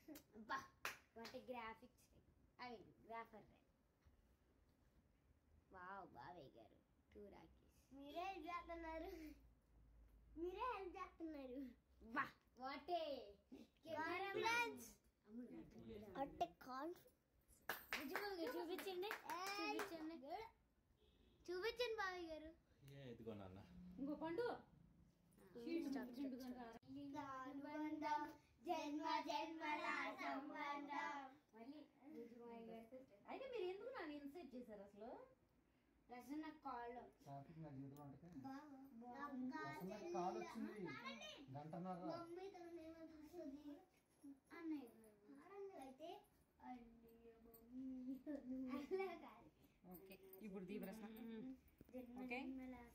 అబ్బా వాటి గ్రాఫిక్స్ అవి గ్రాఫర్ వావ్ బావయ్య గారు టూ రాకీస్ మీరే హెల్ప్ చేస్తున్నారు మీరే హెల్ప్ చేస్తున్నారు వా వాటే Confidence. అంటే కాన్ చూపించండి చూపించండి చూపించండి బావయ్య గారు ఏ ఇదిగో నాన్న ఇంకో పండు చిండుగా అనుబంధం జన్మ జన్మల సంబంధం మళ్ళీ విజయమాయ గారితో అయితే మీరు ఎందుకు నన్ను ఇన్సైట్ చేశారు అసలు రసన కాల్ ట్రాఫిక్ నా జీవితంలో అంటే నాకు అసలు నాకు కాల్ వచ్చింది గంటన్నర మమ్మీ తన ఏమవుతుంది అన్నయ్య ఆడండి అయితే అన్నయ్య మమ్మీ అలా కాదు ఓకే ఇప్పుడు దీ ప్రశ్న జన్మ ఓకే. జన్మల